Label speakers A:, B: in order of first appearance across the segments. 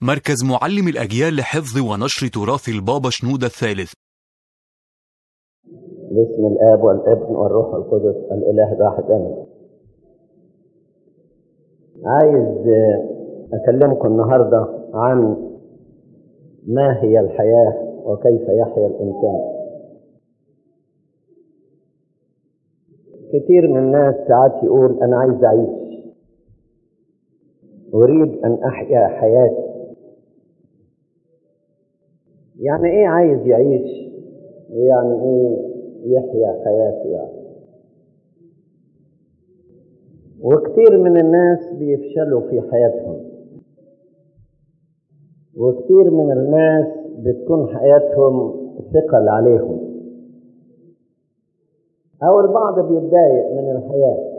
A: مركز معلم الأجيال لحفظ ونشر تراث البابا شنودة الثالث
B: باسم الآب والابن والروح القدس الإله الواحد آمين. عايز أكلمكم النهاردة عن ما هي الحياة وكيف يحيا الإنسان. كتير من الناس ساعات يقول أنا عايز أعيش أريد أن أحيا حياتي يعني إيه عايز يعيش ويعني إيه يحيا حياته يعني وكتير من الناس بيفشلوا في حياتهم وكتير من الناس بتكون حياتهم ثقل عليهم أو البعض بيتضايق من الحياة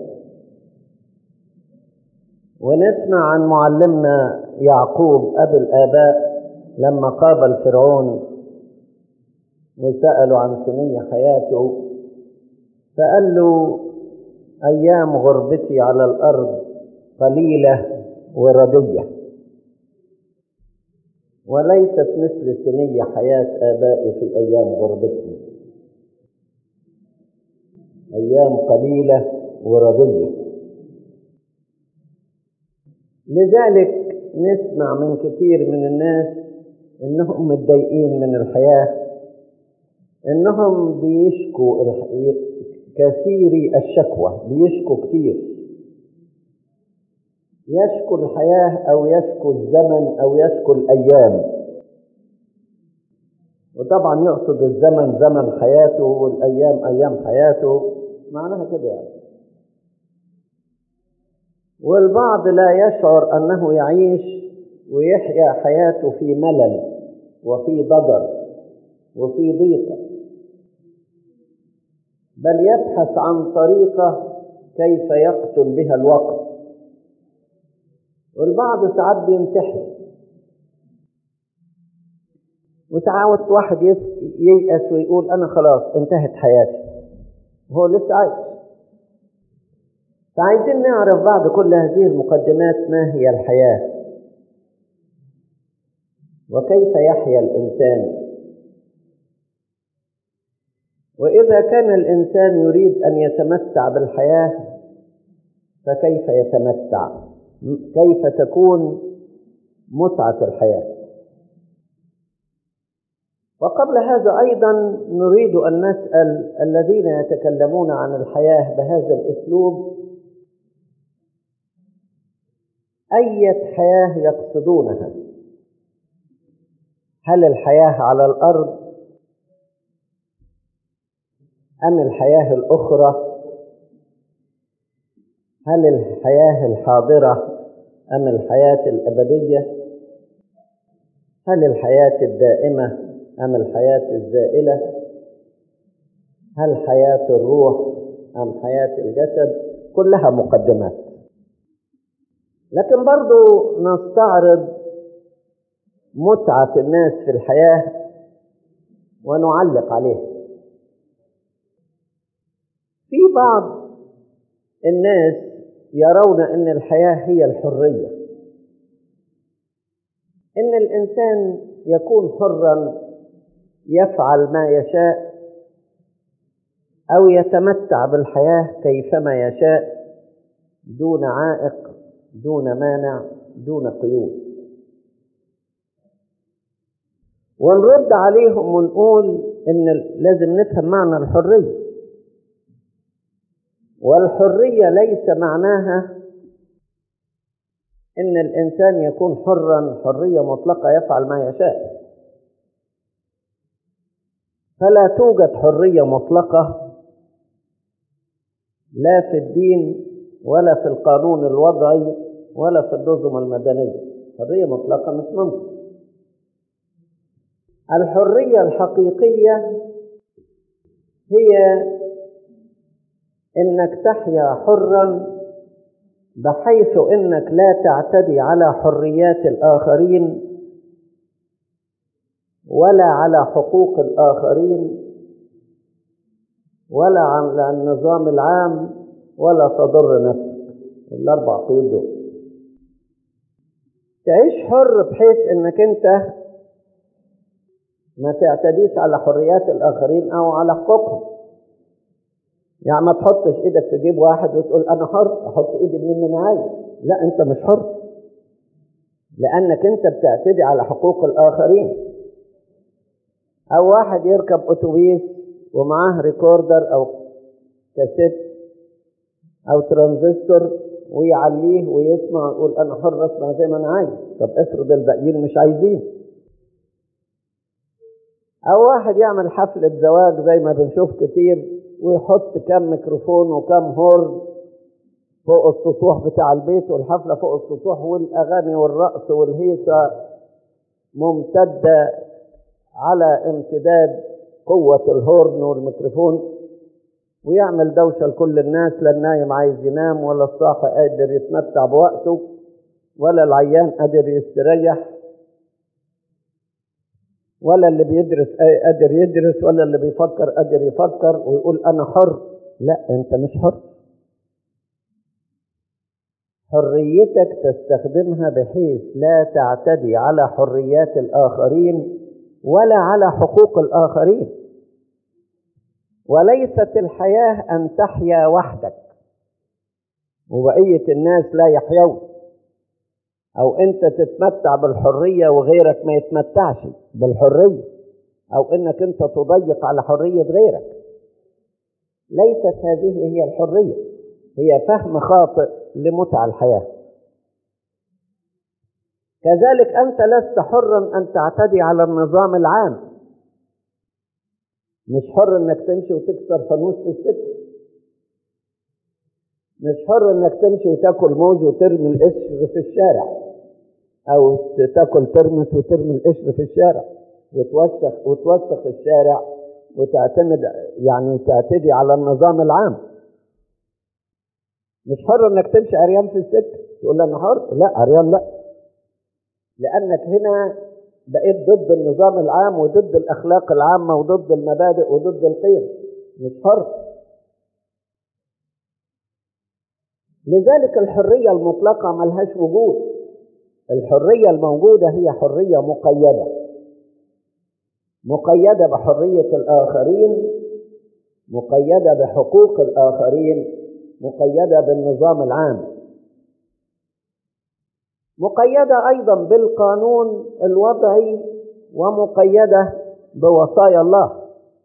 B: ونسمع عن معلمنا يعقوب أبي الآباء لما قابل فرعون وسألوا عن سنية حياته فقال له أيام غربتي على الأرض قليلة وردية وليست مثل سنية حياة آبائي في أيام غربتهم أيام قليلة وردية لذلك نسمع من كثير من الناس إنهم متضايقين من الحياة إنهم بيشكوا كثيري الشكوى بيشكوا كتير يشكو الحياة أو يشكو الزمن أو يشكو الأيام وطبعا يقصد الزمن زمن حياته والأيام أيام حياته معناها كده يعني والبعض لا يشعر أنه يعيش ويحيا حياته في ملل وفي ضجر وفي ضيقة بل يبحث عن طريقة كيف يقتل بها الوقت والبعض ساعات بينتحر وساعات واحد ييأس ويقول أنا خلاص انتهت حياتي وهو لسه عايش فعايزين نعرف بعد كل هذه المقدمات ما هي الحياة وكيف يحيا الإنسان وإذا كان الإنسان يريد أن يتمتع بالحياة فكيف يتمتع كيف تكون متعة الحياة وقبل هذا أيضا نريد أن نسأل الذين يتكلمون عن الحياة بهذا الأسلوب أية حياة يقصدونها هل الحياة على الأرض أم الحياة الأخرى هل الحياة الحاضرة أم الحياة الأبدية هل الحياة الدائمة أم الحياة الزائلة هل حياة الروح أم حياة الجسد كلها مقدمات لكن برضو نستعرض متعة الناس في الحياة ونعلق عليها في بعض الناس يرون ان الحياه هي الحريه ان الانسان يكون حرا يفعل ما يشاء او يتمتع بالحياه كيفما يشاء دون عائق دون مانع دون قيود ونرد عليهم ونقول ان لازم نفهم معنى الحريه والحرية ليس معناها إن الإنسان يكون حرا حرية مطلقة يفعل ما يشاء فلا توجد حرية مطلقة لا في الدين ولا في القانون الوضعي ولا في النظم المدنية حرية مطلقة مش ممكن الحرية الحقيقية هي انك تحيا حرا بحيث انك لا تعتدي على حريات الاخرين ولا على حقوق الاخرين ولا على النظام العام ولا تضر نفسك الاربع قيود دول تعيش حر بحيث انك انت ما تعتديش على حريات الاخرين او على حقوقهم يعني ما تحطش ايدك في جيب واحد وتقول انا حر احط ايدي منين ما انا عايز لا انت مش حر لانك انت بتعتدي على حقوق الاخرين او واحد يركب اتوبيس ومعاه ريكوردر او كاسيت او ترانزستور ويعليه ويسمع ويقول انا حر اسمع زي ما انا عايز طب افرض الباقيين مش عايزين او واحد يعمل حفلة زواج زي ما بنشوف كتير ويحط كم ميكروفون وكم هورن فوق السطوح بتاع البيت والحفلة فوق السطوح والأغاني والرقص والهيصة ممتدة على امتداد قوة الهورن والميكروفون ويعمل دوشة لكل الناس لا النايم عايز ينام ولا الصاحي قادر يتمتع بوقته ولا العيان قادر يستريح ولا اللي بيدرس قادر يدرس ولا اللي بيفكر قادر يفكر ويقول أنا حر لا أنت مش حر حريتك تستخدمها بحيث لا تعتدي على حريات الآخرين ولا على حقوق الآخرين وليست الحياة أن تحيا وحدك وبقية الناس لا يحيون أو أنت تتمتع بالحرية وغيرك ما يتمتعش بالحرية أو أنك أنت تضيق على حرية غيرك ليست هذه هي الحرية هي فهم خاطئ لمتع الحياة كذلك أنت لست حرا أن تعتدي على النظام العام مش حر انك تمشي وتكسر فانوس في السكه مش حر انك تمشي وتاكل موز وترمي القشر في الشارع او تاكل ترمس وترمي القشر في الشارع وتوسخ وتوسخ الشارع وتعتمد يعني تعتدي على النظام العام مش حر انك تمشي عريان في السكه تقول انا حر لا عريان لا لانك هنا بقيت ضد النظام العام وضد الاخلاق العامه وضد المبادئ وضد القيم مش حر لذلك الحريه المطلقه ملهاش وجود الحريه الموجوده هي حريه مقيده مقيده بحريه الاخرين مقيده بحقوق الاخرين مقيده بالنظام العام مقيدة أيضا بالقانون الوضعي ومقيدة بوصايا الله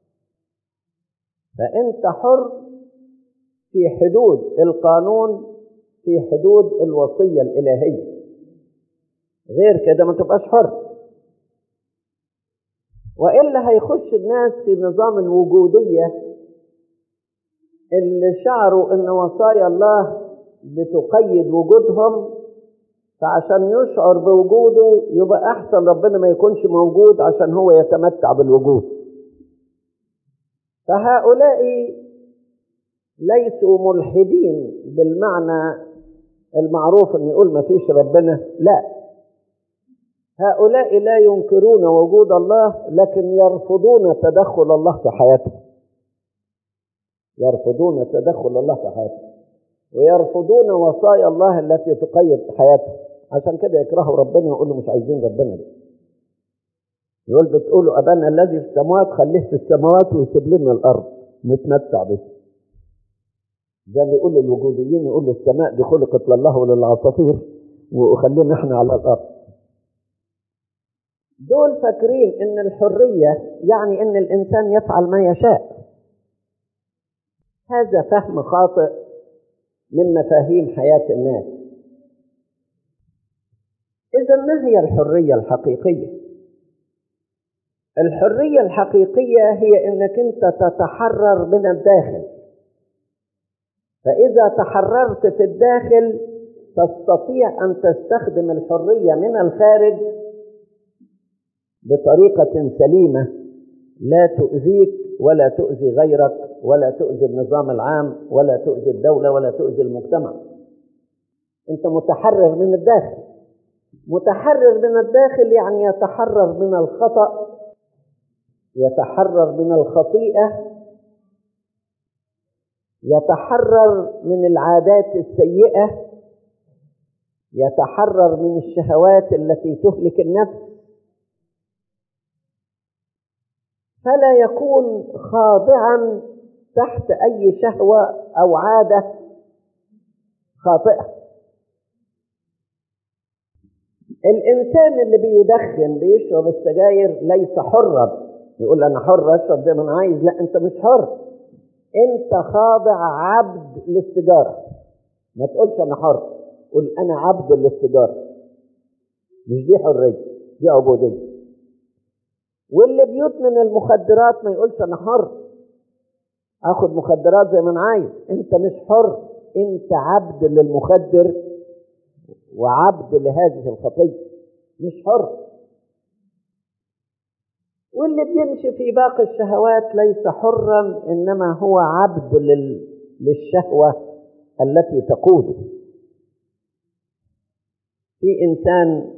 B: فأنت حر في حدود القانون في حدود الوصية الإلهية غير كده ما تبقاش حر وإلا هيخش الناس في نظام الوجودية اللي شعروا أن وصايا الله بتقيد وجودهم فعشان يشعر بوجوده يبقى احسن ربنا ما يكونش موجود عشان هو يتمتع بالوجود فهؤلاء ليسوا ملحدين بالمعنى المعروف ان يقول ما فيش ربنا لا هؤلاء لا ينكرون وجود الله لكن يرفضون تدخل الله في حياتهم يرفضون تدخل الله في حياتهم ويرفضون وصايا الله التي تقيد حياتهم عشان كده يكرهوا ربنا ويقولوا مش عايزين ربنا ده يقول بتقولوا ابانا الذي في السماوات خليه في السماوات ويسيب لنا الارض نتمتع به زي ما يقول الوجوديين يقول السماء دي خلقت لله وللعصافير وخلينا احنا على الارض دول فاكرين ان الحريه يعني ان الانسان يفعل ما يشاء هذا فهم خاطئ من مفاهيم حياه الناس إذا ما هي الحرية الحقيقية؟ الحرية الحقيقية هي إنك أنت تتحرر من الداخل فإذا تحررت في الداخل تستطيع أن تستخدم الحرية من الخارج بطريقة سليمة لا تؤذيك ولا تؤذي غيرك ولا تؤذي النظام العام ولا تؤذي الدولة ولا تؤذي المجتمع أنت متحرر من الداخل متحرر من الداخل يعني يتحرر من الخطأ يتحرر من الخطيئة يتحرر من العادات السيئة يتحرر من الشهوات التي تهلك النفس فلا يكون خاضعا تحت اي شهوه او عاده خاطئه الانسان اللي بيدخن بيشرب السجاير ليس حرا يقول انا حر اشرب زي ما انا عايز لا انت مش حر انت خاضع عبد للسيجاره ما تقولش انا حر قول انا عبد للسيجاره مش دي حريه دي عبوديه واللي بيدمن المخدرات ما يقولش انا حر اخد مخدرات زي ما انا عايز انت مش حر انت عبد للمخدر وعبد لهذه الخطيه مش حر واللي بيمشي في باقي الشهوات ليس حرا انما هو عبد لل... للشهوه التي تقوده في انسان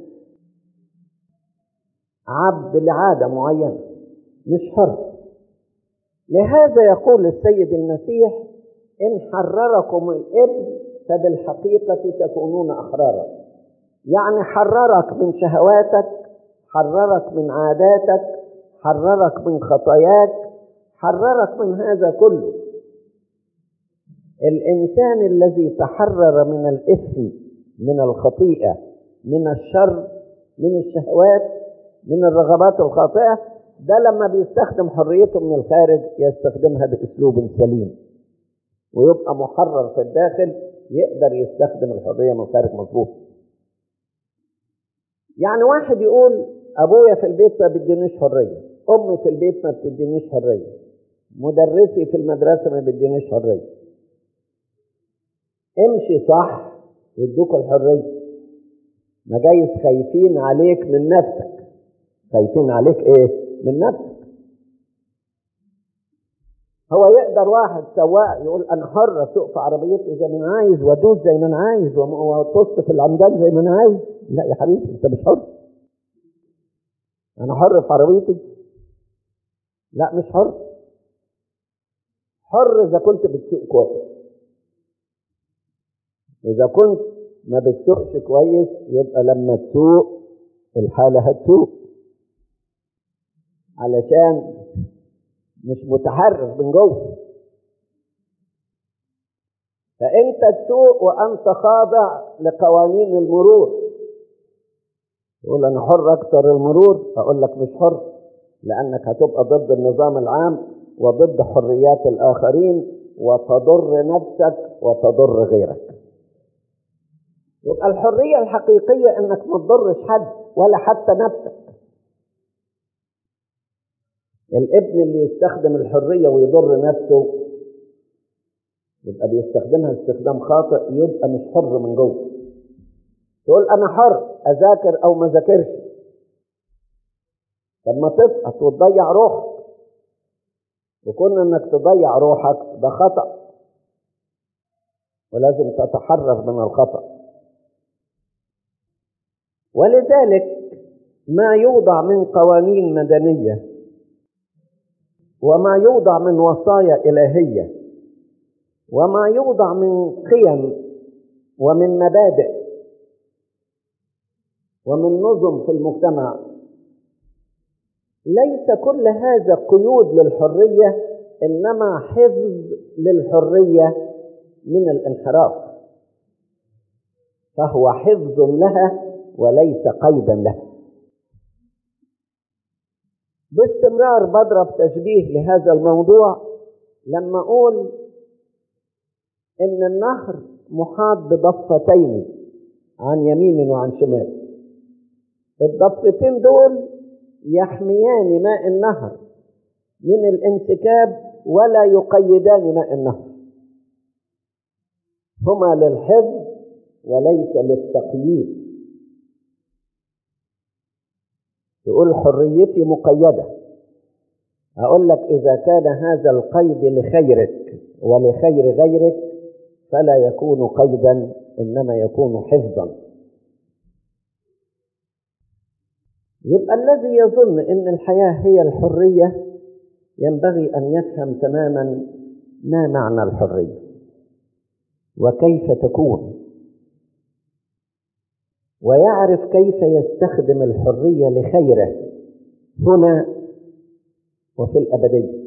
B: عبد لعاده معينه مش حر لهذا يقول السيد المسيح ان حرركم الابن فبالحقيقه تكونون احرارا يعني حررك من شهواتك حررك من عاداتك حررك من خطاياك حررك من هذا كله الانسان الذي تحرر من الاثم من الخطيئه من الشر من الشهوات من الرغبات الخاطئه ده لما بيستخدم حريته من الخارج يستخدمها باسلوب سليم ويبقى محرر في الداخل يقدر يستخدم الحريه من الخارج مظبوط يعني واحد يقول ابويا في البيت ما بيدينيش حريه امي في البيت ما بتدينيش حريه مدرسي في المدرسه ما بيدينيش حريه امشي صح يدوك الحريه ما جايز خايفين عليك من نفسك خايفين عليك ايه من نفسك هو يقدر واحد سواق يقول انا حر اسوق في عربيتي زي ما انا عايز وادوس زي ما انا عايز واطص في العمدان زي ما انا عايز لا يا حبيبي انت مش حر انا حر في عربيتي لا مش حر حر اذا كنت بتسوق كويس واذا كنت ما بتسوقش كويس يبقى لما تسوق الحاله هتسوق علشان مش متحرر من جوه فانت تسوق وانت خاضع لقوانين المرور تقول انا حر اكثر المرور اقول لك مش حر لانك هتبقى ضد النظام العام وضد حريات الاخرين وتضر نفسك وتضر غيرك يبقى الحريه الحقيقيه انك ما تضرش حد ولا حتى نفسك الابن اللي يستخدم الحريه ويضر نفسه يبقى بيستخدمها استخدام خاطئ يبقى مش حر من جوه تقول انا حر اذاكر او ما ذاكرش طب ما تسقط وتضيع روحك وكون انك تضيع روحك ده خطا ولازم تتحرر من الخطا ولذلك ما يوضع من قوانين مدنيه وما يوضع من وصايا الهيه وما يوضع من قيم ومن مبادئ ومن نظم في المجتمع ليس كل هذا قيود للحريه انما حفظ للحريه من الانحراف فهو حفظ لها وليس قيدا لها باستمرار بضرب تشبيه لهذا الموضوع لما اقول ان النهر محاط بضفتين عن يمين وعن شمال الضفتين دول يحميان ماء النهر من الانسكاب ولا يقيدان ماء النهر هما للحفظ وليس للتقييد تقول حريتي مقيدة أقول لك إذا كان هذا القيد لخيرك ولخير غيرك فلا يكون قيدا إنما يكون حفظا يبقى الذي يظن ان الحياه هي الحريه ينبغي ان يفهم تماما ما معنى الحريه وكيف تكون ويعرف كيف يستخدم الحرية لخيره هنا وفي الأبدية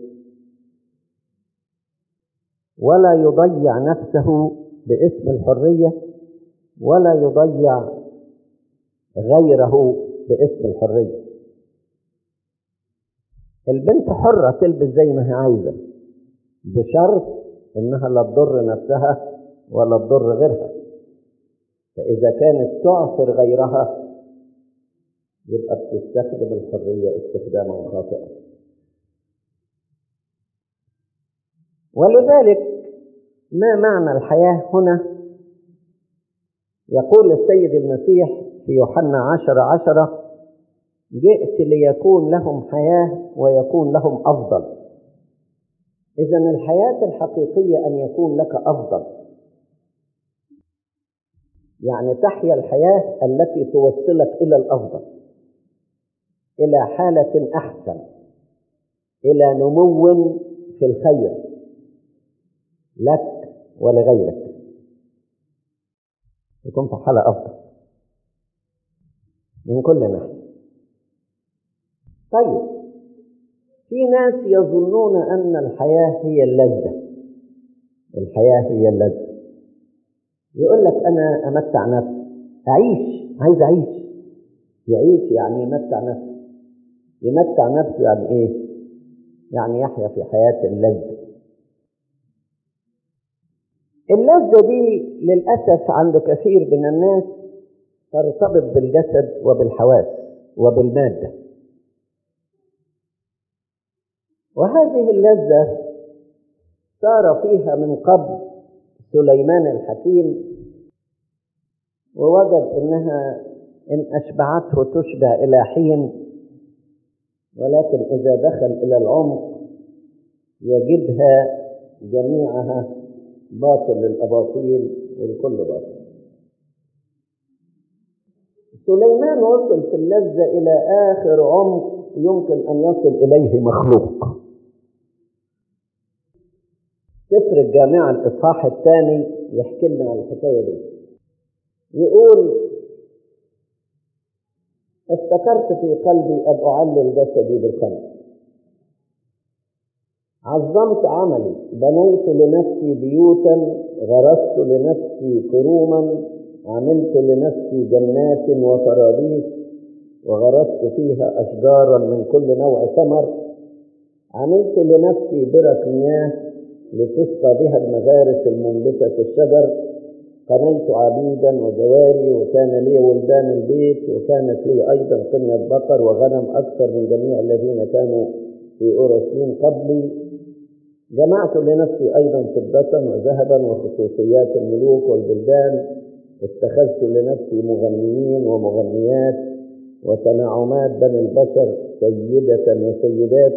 B: ولا يضيع نفسه باسم الحرية ولا يضيع غيره باسم الحرية البنت حرة تلبس زي ما هي عايزة بشرط انها لا تضر نفسها ولا تضر غيرها فإذا كانت تعثر غيرها يبقى بتستخدم الحرية استخداما خاطئا ولذلك ما معنى الحياة هنا يقول السيد المسيح في يوحنا عشر عشرة جئت ليكون لهم حياة ويكون لهم أفضل إذا الحياة الحقيقية أن يكون لك أفضل يعني تحيا الحياة التي توصلك إلى الأفضل إلى حالة أحسن إلى نمو في الخير لك ولغيرك يكون في حالة أفضل من كل ناحية طيب في ناس يظنون أن الحياة هي اللذة الحياة هي اللذة يقول لك أنا أمتع نفسي أعيش عايز أعيش يعيش يعني يمتع نفسه يمتع نفسه يعني إيه؟ يعني يحيا في حياة اللذة اللذة دي للأسف عند كثير من الناس ترتبط بالجسد وبالحواس وبالمادة وهذه اللذة صار فيها من قبل سليمان الحكيم ووجد انها ان اشبعته تشبع الى حين ولكن اذا دخل الى العمق يجدها جميعها باطل الاباطيل والكل باطل سليمان وصل في اللذة إلى آخر عمق يمكن أن يصل إليه مخلوق سفر الجامعة الإصحاح الثاني يحكي لنا عن الحكاية دي يقول افتكرت في قلبي أن أعلل جسدي بالخمر عظمت عملي بنيت لنفسي بيوتا غرست لنفسي كروما عملت لنفسي جنات وفراديس وغرست فيها أشجارا من كل نوع ثمر عملت لنفسي برك مياه لتسقى بها المغارس المنبتة في الشجر قنيت عبيدا وجواري وكان لي ولدان البيت وكانت لي أيضا قنية بقر وغنم أكثر من جميع الذين كانوا في أورشليم قبلي جمعت لنفسي أيضا فضة وذهبا وخصوصيات الملوك والبلدان اتخذت لنفسي مغنيين ومغنيات وتنعمات بني البشر سيدة وسيدات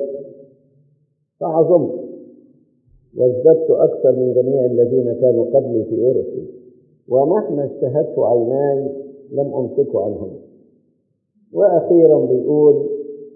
B: فعظمت وازددت أكثر من جميع الذين كانوا قبلي في أورشليم ومهما اشتهته عيناي لم أمسكه عنهم وأخيرا بيقول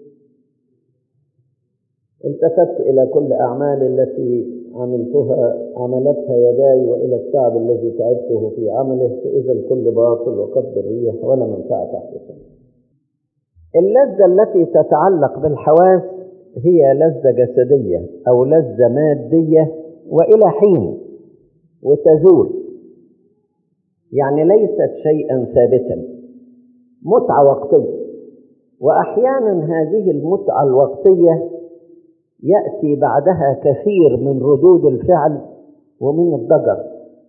B: التفت إلى كل أعمالي التي عملتها عملتها يداي وإلى التعب الذي تعبته في عمله فإذا الكل باطل وقد الريح ولا منفعة تحت الشمس اللذة التي تتعلق بالحواس هي لذة جسدية أو لذة مادية وإلى حين وتزول يعني ليست شيئا ثابتا متعة وقتية وأحيانا هذه المتعة الوقتية يأتي بعدها كثير من ردود الفعل ومن الضجر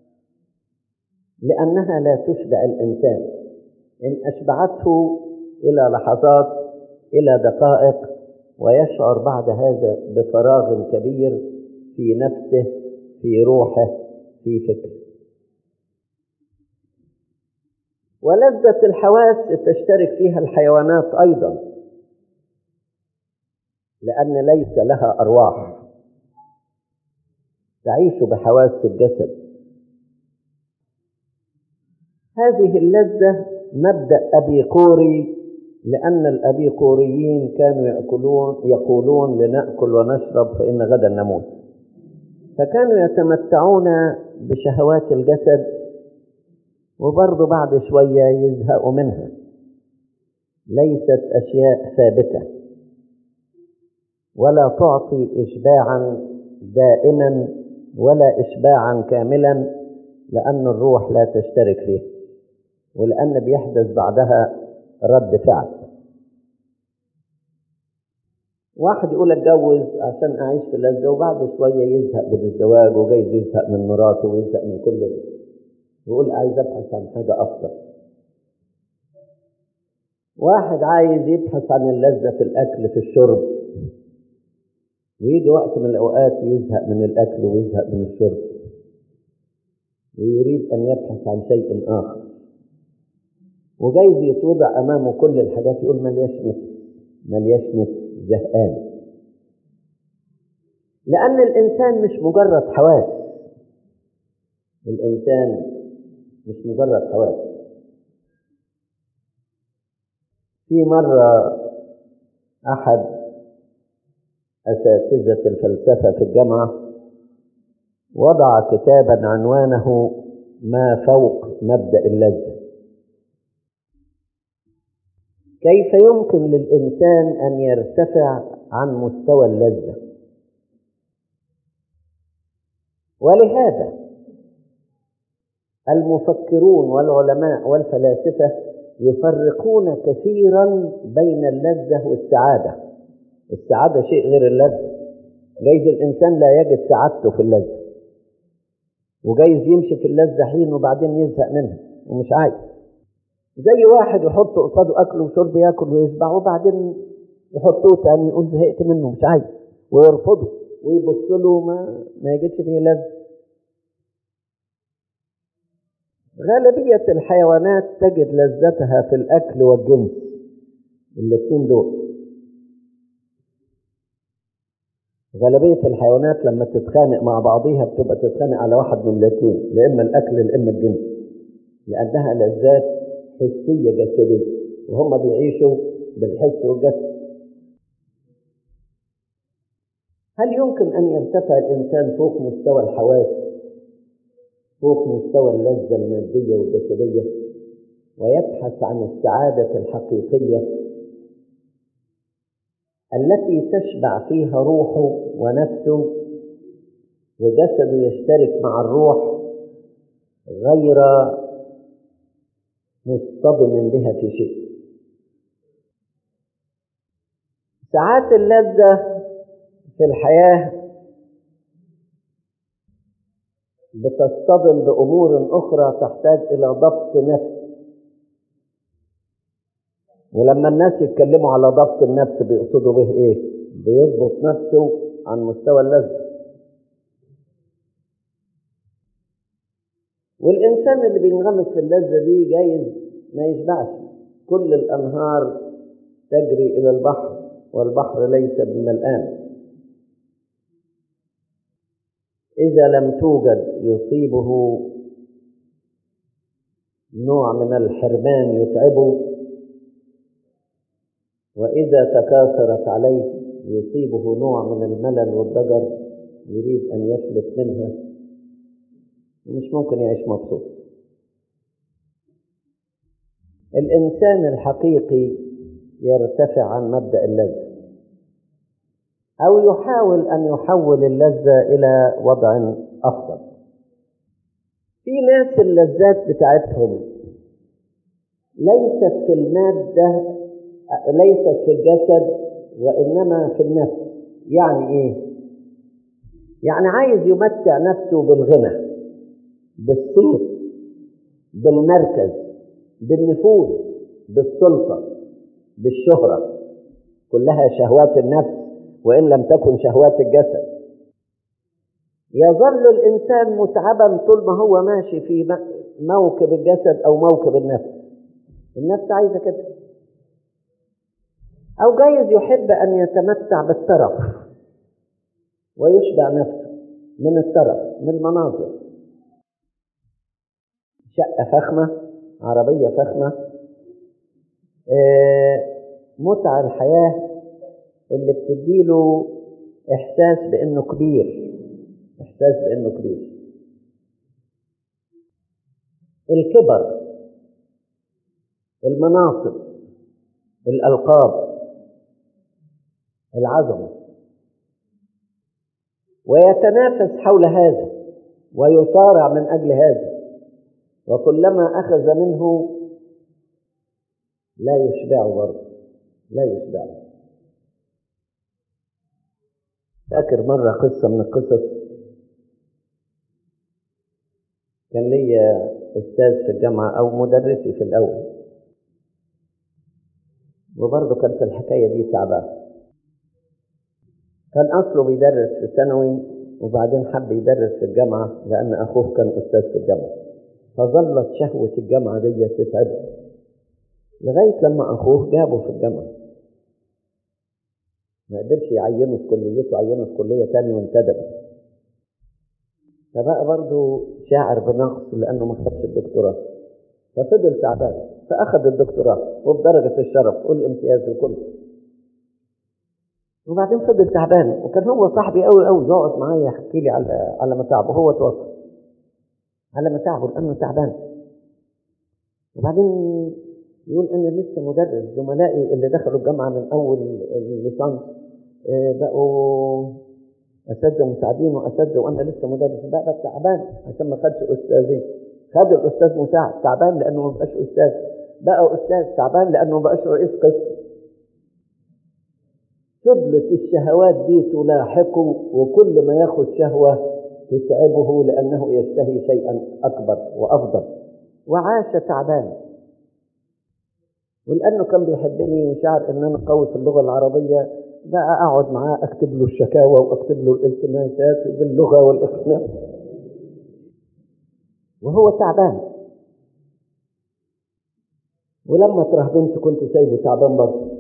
B: لأنها لا تشبع الإنسان إن أشبعته إلى لحظات إلى دقائق ويشعر بعد هذا بفراغ كبير في نفسه في روحه في فكره ولذة الحواس تشترك فيها الحيوانات أيضا لأن ليس لها أرواح تعيش بحواس الجسد هذه اللذة مبدأ أبيقوري لأن الأبيقوريين كانوا يأكلون يقولون لنأكل ونشرب فإن غدا نموت فكانوا يتمتعون بشهوات الجسد وبرضه بعد شوية يزهقوا منها ليست أشياء ثابتة ولا تعطي إشباعا دائما ولا إشباعا كاملا لأن الروح لا تشترك فيه ولأن بيحدث بعدها رد فعل واحد يقول اتجوز عشان اعيش في اللذه وبعد شويه يزهق من الزواج وجايز يزهق من مراته ويزهق من كل ده يقول عايز ابحث عن حاجه افضل واحد عايز يبحث عن اللذه في الاكل في الشرب ويجي وقت من الاوقات يزهق من الاكل ويزهق من الشرب ويريد ان يبحث عن شيء اخر وجايز يتوضع امامه كل الحاجات يقول ملياش نفس ملياش نفس زهقان لأن الإنسان مش مجرد حواس الإنسان مش مجرد حواس في مرة أحد أساتذة الفلسفة في الجامعة وضع كتابا عنوانه ما فوق مبدأ اللذة كيف يمكن للإنسان أن يرتفع عن مستوى اللذة ولهذا المفكرون والعلماء والفلاسفة يفرقون كثيرا بين اللذة والسعادة السعادة شيء غير اللذة جايز الإنسان لا يجد سعادته في اللذة وجايز يمشي في اللذة حين وبعدين يزهق منها ومش عايز زي واحد يحط قصاده اكل وشرب ياكل ويشبع وبعدين يحطوه تاني يقول زهقت منه مش عايز ويرفضه ويبص له ما ما يجدش فيه لذة غالبية الحيوانات تجد لذتها في الأكل والجنس الاثنين دول غالبية الحيوانات لما تتخانق مع بعضيها بتبقى تتخانق على واحد من الاثنين لا إما الأكل لا إما الجنس لأنها لذات حسية جسدية وهم بيعيشوا بالحس والجسد هل يمكن أن يرتفع الإنسان فوق مستوى الحواس فوق مستوى اللذة المادية والجسدية ويبحث عن السعادة الحقيقية التي تشبع فيها روحه ونفسه وجسده يشترك مع الروح غير مصطدم بها في شيء ساعات اللذة في الحياة بتصطدم بأمور أخرى تحتاج إلى ضبط نفس ولما الناس يتكلموا على ضبط النفس بيقصدوا به إيه؟ بيضبط نفسه عن مستوى اللذة والإنسان اللي بينغمس في اللذة دي جايز ما يشبعش كل الأنهار تجري إلى البحر والبحر ليس بملآن إذا لم توجد يصيبه نوع من الحرمان يتعبه وإذا تكاثرت عليه يصيبه نوع من الملل والضجر يريد أن يفلت منها ومش ممكن يعيش مبسوط الإنسان الحقيقي يرتفع عن مبدأ اللذة أو يحاول أن يحول اللذة إلى وضع أفضل في ناس اللذات بتاعتهم ليست في المادة ليست في الجسد وإنما في النفس يعني إيه؟ يعني عايز يمتع نفسه بالغنى بالصيت بالمركز بالنفوذ بالسلطة بالشهرة كلها شهوات النفس وإن لم تكن شهوات الجسد يظل الإنسان متعبا طول ما هو ماشي في موكب الجسد أو موكب النفس النفس عايزة كده أو جايز يحب أن يتمتع بالترف ويشبع نفسه من الترف من المناظر شقة فخمة عربية فخمة متع الحياة اللي بتديله إحساس بأنه كبير إحساس بأنه كبير الكبر المناصب الألقاب العظمة ويتنافس حول هذا ويصارع من أجل هذا وكلما أخذ منه لا يشبعه برضه لا يشبعه فاكر مرة قصة من القصص كان لي أستاذ في الجامعة أو مدرسي في الأول وبرضه كانت الحكاية دي تعبان كان أصله بيدرس في ثانوي وبعدين حب يدرس في الجامعة لأن أخوه كان أستاذ في الجامعة فظلت شهوة الجامعة دي تتعبه لغاية لما أخوه جابه في الجامعة ما قدرش يعينه في كليته عينه في كلية تانية وانتدب فبقى برضه شاعر بنقص لأنه ما خدش الدكتوراه ففضل تعبان فأخذ الدكتوراه وبدرجة الشرف والامتياز وكله وبعدين فضل تعبان وكان هو صاحبي قوي قوي يقعد معايا يحكي لي على على متاعبه هو توفى على متاعبه لأنه تعبان وبعدين يقول أنا لسه مدرس زملائي اللي دخلوا الجامعة من أول الليسانس بقوا أساتذة مساعدين وأساتذة وأنا لسه مدرس بقى, بقى تعبان عشان ما خدش أستاذين خد الأستاذ مساعد تعبان لأنه ما بقاش أستاذ بقى أستاذ تعبان لأنه ما بقاش رئيس قسم فضلت الشهوات دي تلاحقه وكل ما ياخد شهوة تتعبه لأنه يشتهي شيئا أكبر وأفضل وعاش تعبان ولأنه كان بيحبني وشعر إن أنا قوي في اللغة العربية بقى أقعد معاه أكتب له الشكاوى وأكتب له الالتماسات باللغة والإقناع وهو تعبان ولما ترهبنت كنت سايبه تعبان برضه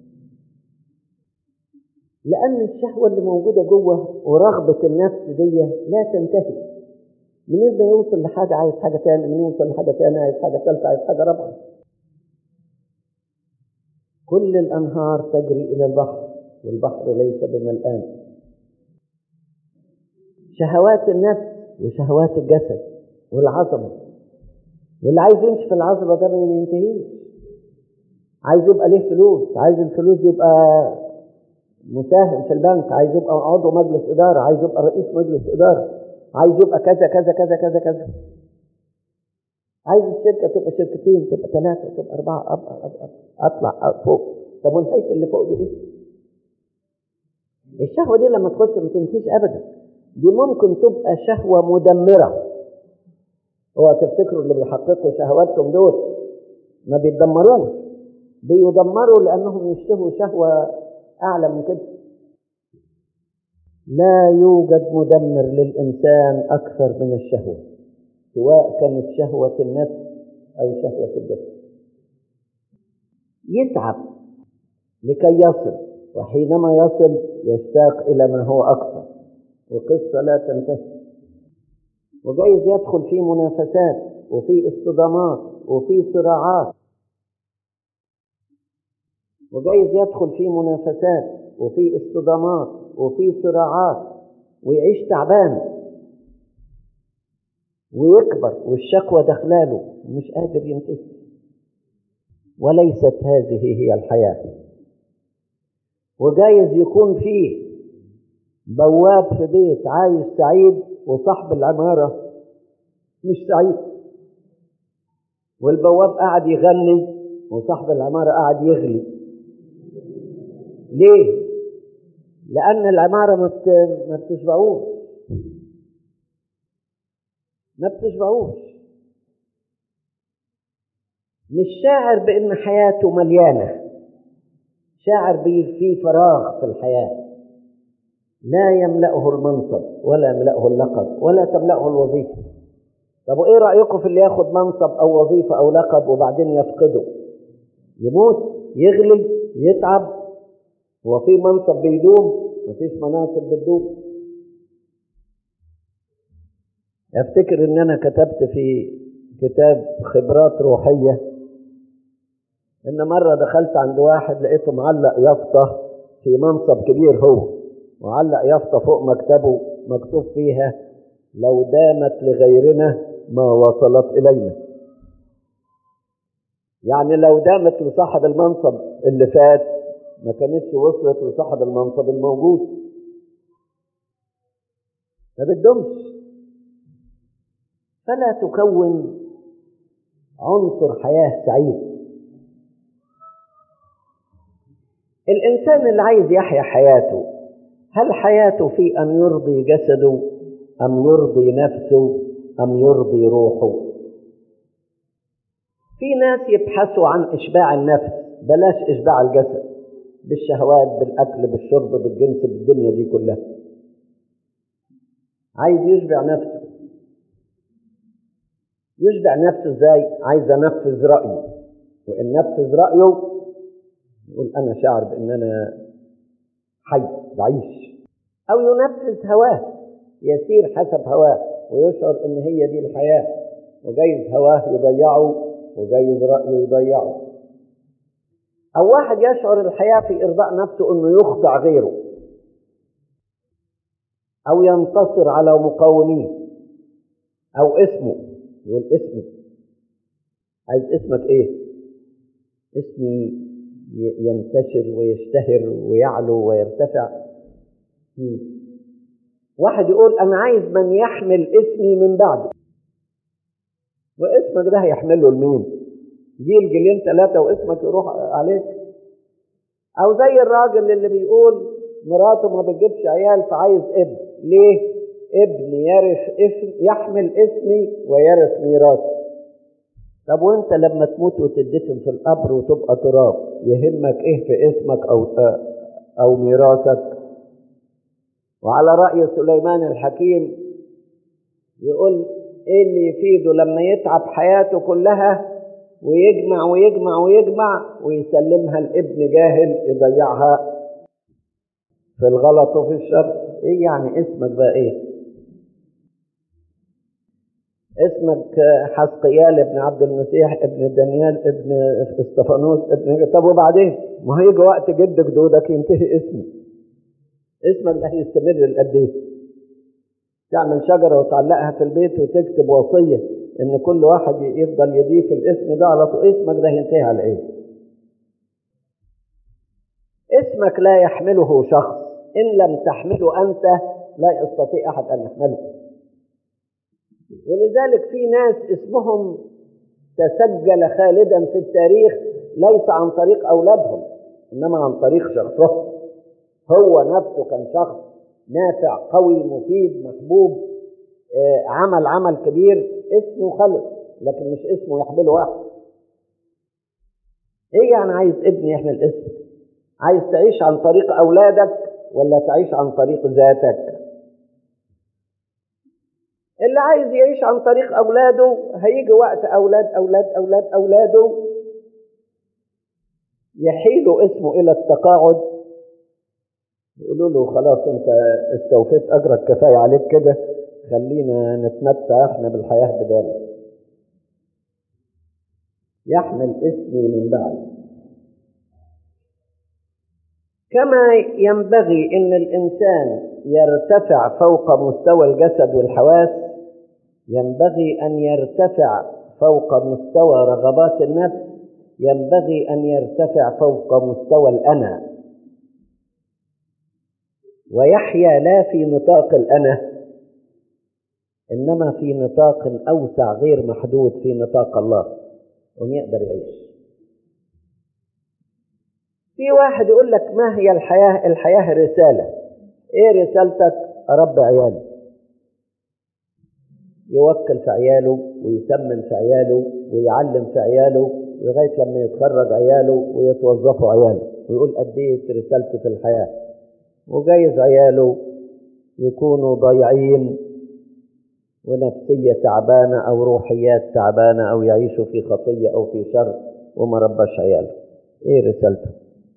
B: لأن الشهوة اللي موجودة جوه ورغبة النفس دي لا تنتهي منين ما يوصل لحاجة عايز حاجة تاني منين يوصل لحاجة تاني عايز حاجة ثالثة عايز حاجة رابعة كل الأنهار تجري إلى البحر والبحر ليس بملآن شهوات النفس وشهوات الجسد والعظمة واللي عايز يمشي في العظمة ده ما ينتهيش عايز يبقى ليه فلوس عايز الفلوس يبقى مساهم في البنك عايز يبقى عضو مجلس إدارة عايز يبقى رئيس مجلس إدارة عايز يبقى كذا كذا كذا كذا كذا عايز الشركة تبقى شركتين تبقى ثلاثة تبقى أربعة أبقى أبقى أطلع فوق طب ونهاية اللي فوق دي إيه؟ الشهوة دي لما تخش ما تنتهيش أبدا دي ممكن تبقى شهوة مدمرة هو تفتكروا اللي بيحققوا شهواتهم دول ما بيتدمروش بيدمروا لأنهم يشتهوا شهوة أعلى من كده لا يوجد مدمر للإنسان أكثر من الشهوة سواء كانت شهوة النفس أو شهوة الجسد يتعب لكي يصل وحينما يصل يشتاق إلى ما هو أكثر وقصة لا تنتهي وجايز يدخل في منافسات وفي اصطدامات وفي صراعات وجايز يدخل في منافسات وفي اصطدامات وفي صراعات ويعيش تعبان ويكبر والشكوى دخلاله مش قادر ينتهي وليست هذه هي الحياة وجايز يكون فيه بواب في بيت عايش سعيد وصاحب العمارة مش سعيد والبواب قاعد يغني وصاحب العمارة قاعد يغلي ليه؟ لأن العمارة ما ما بتشبعوش ما بتشبعوش مش شاعر بأن حياته مليانة شاعر في فراغ في الحياة لا يملأه المنصب ولا يملأه اللقب ولا تملأه الوظيفة طب وإيه رأيكم في اللي ياخد منصب أو وظيفة أو لقب وبعدين يفقده يموت يغلي يتعب هو في منصب بيدوم مفيش مناصب بتدوم افتكر ان انا كتبت في كتاب خبرات روحية ان مرة دخلت عند واحد لقيته معلق يافطة في منصب كبير هو وعلق يافطة فوق مكتبه مكتوب فيها لو دامت لغيرنا ما وصلت إلينا يعني لو دامت لصاحب المنصب اللي فات ما كانتش وصلت لصاحب المنصب الموجود ما بتدومش فلا تكون عنصر حياة سعيد الإنسان اللي عايز يحيا حياته هل حياته في أن يرضي جسده أم يرضي نفسه أم يرضي روحه في ناس يبحثوا عن إشباع النفس بلاش إشباع الجسد بالشهوات بالأكل بالشرب بالجنس بالدنيا دي كلها عايز يشبع نفسه يشبع نفسه ازاي عايز انفذ رايه وان نفذ رايه يقول انا شاعر بان انا حي بعيش او ينفذ هواه يسير حسب هواه ويشعر ان هي دي الحياه وجايز هواه يضيعه وجايز رايه يضيعه او واحد يشعر الحياه في ارضاء نفسه انه يخضع غيره او ينتصر على مقاوميه او اسمه يقول اسمي عايز اسمك ايه اسمي ينتشر ويشتهر ويعلو ويرتفع مم. واحد يقول انا عايز من يحمل اسمي من بعدي واسمك ده هيحمله لمين جيل جيلين ثلاثة واسمك يروح عليك او زي الراجل اللي بيقول مراته ما بتجيبش عيال فعايز ابن ليه ابن يرث اسم يحمل اسمي ويرث ميراثي طب وانت لما تموت وتدفن في القبر وتبقى تراب يهمك ايه في اسمك او او ميراثك وعلى رأي سليمان الحكيم يقول ايه اللي يفيده لما يتعب حياته كلها ويجمع ويجمع ويجمع ويسلمها لابن جاهل يضيعها في الغلط وفي الشر ايه يعني اسمك بقى ايه اسمك حسقيال ابن عبد المسيح ابن دانيال ابن استفانوس ابن طب وبعدين ما هيجي وقت جد جدودك ينتهي اسمه اسمك ده هيستمر لقد ايه تعمل شجرة وتعلقها في البيت وتكتب وصية ان كل واحد يفضل يضيف الاسم ده على طول اسمك ده هينتهي على ايه اسمك لا يحمله شخص ان لم تحمله انت لا يستطيع احد ان يحمله ولذلك في ناس اسمهم تسجل خالدا في التاريخ ليس عن طريق اولادهم انما عن طريق شخصهم هو نفسه كان شخص نافع قوي مفيد محبوب آه عمل عمل كبير اسمه خلد لكن مش اسمه يحمله واحد ايه يعني عايز ابن يحمل اسمك عايز تعيش عن طريق اولادك ولا تعيش عن طريق ذاتك اللي عايز يعيش عن طريق اولاده هيجي وقت اولاد اولاد اولاد اولاده يحيلوا اسمه الى التقاعد يقولوا له خلاص انت استوفيت اجرك كفايه عليك كده خلينا نتمتع احنا بالحياه بدالك يحمل اسمي من بعد كما ينبغي ان الانسان يرتفع فوق مستوى الجسد والحواس ينبغي ان يرتفع فوق مستوى رغبات النفس ينبغي ان يرتفع فوق مستوى الانا ويحيا لا في نطاق الانا انما في نطاق اوسع غير محدود في نطاق الله ويقدر يعيش في واحد يقول لك ما هي الحياة الحياة رسالة ايه رسالتك اربي عيالي يوكل في عياله ويسمن في عياله ويعلم في عياله لغاية لما يتخرج عياله ويتوظفوا عياله ويقول أديت رسالتي في الحياة وجايز عياله يكونوا ضايعين ونفسية تعبانة أو روحيات تعبانة أو يعيشوا في خطية أو في شر وما رباش عياله إيه رسالته؟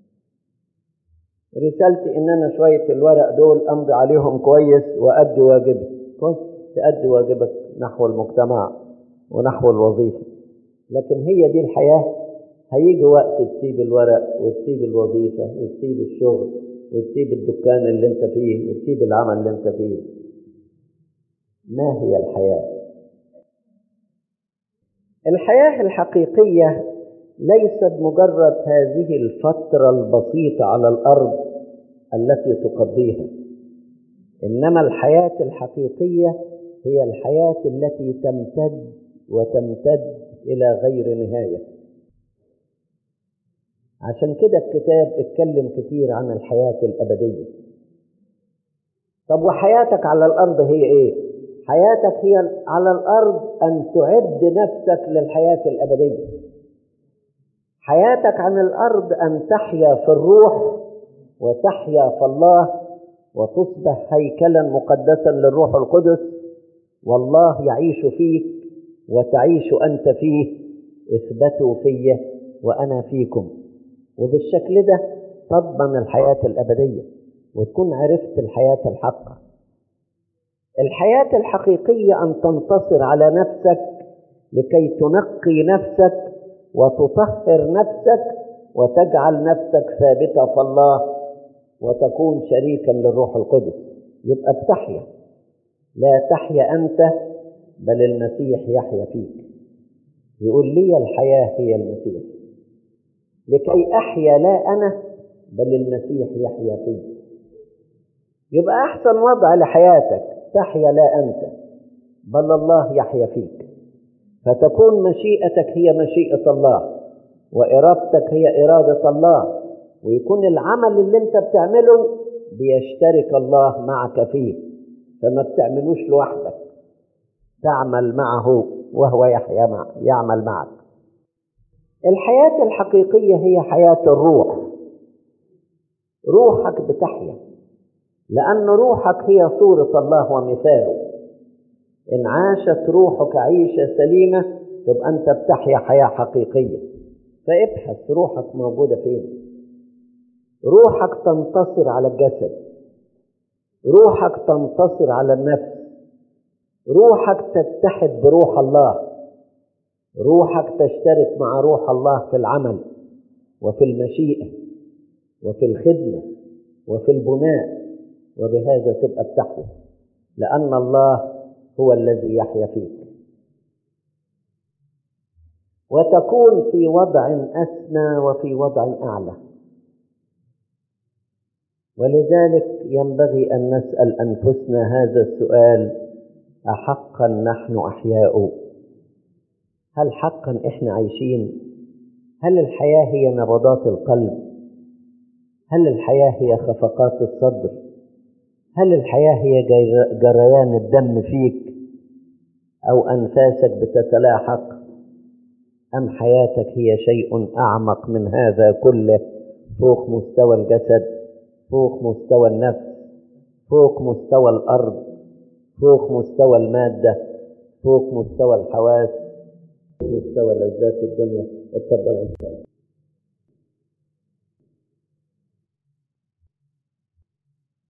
B: رسالتي إن أنا شوية الورق دول أمضي عليهم كويس وأدي واجبي كويس تأدي واجبك نحو المجتمع ونحو الوظيفة لكن هي دي الحياة هيجي وقت تسيب الورق وتسيب الوظيفة وتسيب الشغل وتسيب الدكان اللي انت فيه وتسيب العمل اللي انت فيه ما هي الحياة الحياة الحقيقية ليست مجرد هذه الفترة البسيطة على الأرض التي تقضيها إنما الحياة الحقيقية هي الحياة التي تمتد وتمتد إلى غير نهاية عشان كده الكتاب اتكلم كتير عن الحياة الأبدية طب وحياتك على الأرض هي إيه؟ حياتك هي على الأرض أن تعد نفسك للحياة الأبدية حياتك عن الأرض أن تحيا في الروح وتحيا في الله وتصبح هيكلا مقدسا للروح القدس والله يعيش فيك وتعيش أنت فيه اثبتوا في وأنا فيكم وبالشكل ده تضمن الحياة الأبدية وتكون عرفت الحياة الحقة الحياة الحقيقية أن تنتصر على نفسك لكي تنقي نفسك وتطهر نفسك وتجعل نفسك ثابتة في الله وتكون شريكا للروح القدس يبقى بتحيا لا تحيا أنت بل المسيح يحيا فيك يقول لي الحياة هي المسيح لكي أحيا لا أنا بل المسيح يحيا فيك يبقى أحسن وضع لحياتك تحيا لا أنت بل الله يحيا فيك فتكون مشيئتك هي مشيئة الله وإرادتك هي إرادة الله ويكون العمل اللي أنت بتعمله بيشترك الله معك فيه فما بتعملوش لوحدك تعمل معه وهو يحيا مع يعمل معك الحياة الحقيقية هي حياة الروح روحك بتحيا لأن روحك هي صورة الله ومثاله إن عاشت روحك عيشة سليمة تبقى أنت بتحيا حياة حقيقية فابحث روحك موجودة فين روحك تنتصر على الجسد روحك تنتصر على النفس روحك تتحد بروح الله روحك تشترك مع روح الله في العمل وفي المشيئة وفي الخدمة وفي البناء وبهذا تبقى بتحيا لأن الله هو الذي يحيا فيك وتكون في وضع أسنى وفي وضع أعلى ولذلك ينبغي أن نسأل أنفسنا هذا السؤال أحقا نحن أحياء هل حقا إحنا عايشين هل الحياة هي نبضات القلب هل الحياة هي خفقات الصدر هل الحياة هي جريان الدم فيك أو أنفاسك بتتلاحق أم حياتك هي شيء أعمق من هذا كله فوق مستوى الجسد فوق مستوى النفس فوق مستوى الأرض فوق مستوى المادة فوق مستوى الحواس فوق مستوى لذات الدنيا اتفضل